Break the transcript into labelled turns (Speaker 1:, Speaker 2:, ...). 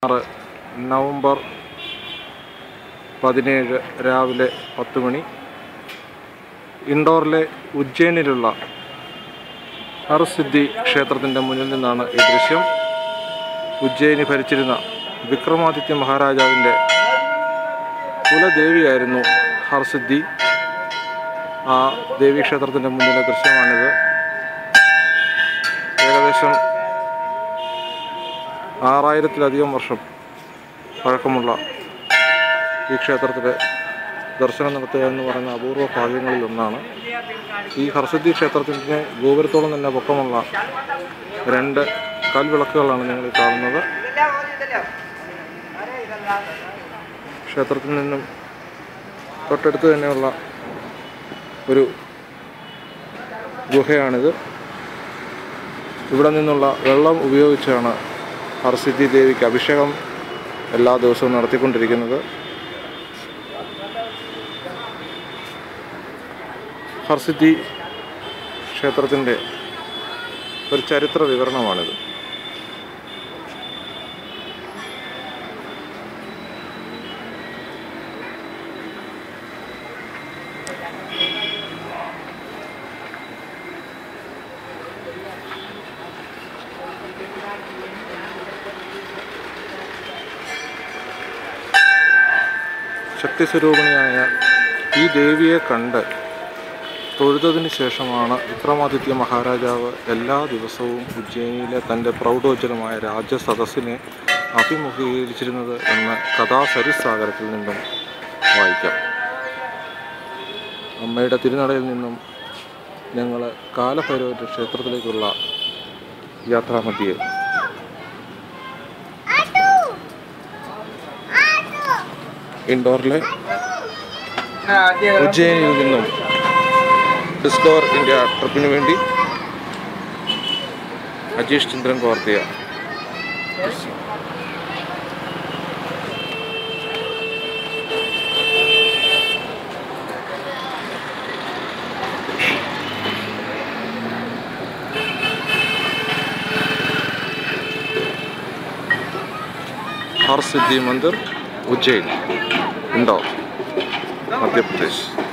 Speaker 1: ആറ് നവംബർ പതിനേഴ് രാവിലെ പത്ത് മണി ഇൻഡോറിലെ ഉജ്ജയിനിലുള്ള ഹർസിദ്ധി ക്ഷേത്രത്തിൻ്റെ മുന്നിൽ നിന്നാണ് ഈ ദൃശ്യം ഉജ്ജയിനി ഭരിച്ചിരുന്ന വിക്രമാദിത്യ മഹാരാജാവിൻ്റെ കുലദേവിയായിരുന്നു ഹർസിദ്ധി ആ ദേവീക്ഷേത്രത്തിൻ്റെ മുന്നിലെ ദൃശ്യമാണിത് ഏകദേശം ആറായിരത്തിലധികം വർഷം പഴക്കമുള്ള ഈ ക്ഷേത്രത്തിലെ ദർശനം നടത്തുക എന്ന് പറയുന്ന അപൂർവ ഭാഗ്യങ്ങളിൽ ഒന്നാണ് ഈ ഹർസിദ്ധി ക്ഷേത്രത്തിൻ്റെ ഗോപുരത്തോളം തന്നെ പൊക്കമുള്ള രണ്ട് കൽവിളക്കുകളാണ് നിങ്ങൾ ഈ കാണുന്നത് ക്ഷേത്രത്തിൽ നിന്നും തൊട്ടടുത്ത് തന്നെയുള്ള ഒരു ഗുഹയാണിത് ഇവിടെ നിന്നുള്ള വെള്ളം ഉപയോഗിച്ചാണ് ഹർസിദ്ധി ദേവിക്ക് അഭിഷേകം എല്ലാ ദിവസവും നടത്തിക്കൊണ്ടിരിക്കുന്നത് ഹർസിദ്ധി ക്ഷേത്രത്തിൻ്റെ ഒരു ചരിത്ര വിവരണമാണിത് ശക്തിസ്വരൂപിണിയായ ഈ ദേവിയെ കണ്ട് തൊഴുതതിന് ശേഷമാണ് വിക്രമാദിത്യ മഹാരാജാവ് എല്ലാ ദിവസവും ഉജ്ജയിനിയിലെ തൻ്റെ പ്രൗഢോജ്വലമായ രാജസദസ്സിനെ അഭിമുഖീകരിച്ചിരുന്നത് എന്ന് കഥാസരിസാഗരത്തിൽ നിന്നും വായിക്കാം അമ്മയുടെ തിരുനടയിൽ നിന്നും ഞങ്ങൾ കാലഭൈരവരുടെ ക്ഷേത്രത്തിലേക്കുള്ള യാത്രാമധ്യേ ഇൻഡോറിലെ ഉജ്ജയിനിയിൽ നിന്നും ഡിസ്കവർ ഇന്ത്യ ട്രിപ്പിന് വേണ്ടി അജീഷ് ചന്ദ്രൻ കോർത്തിയ हर सिद्धि मंदिर उज्जैन इंदौर मध्य प्रदेश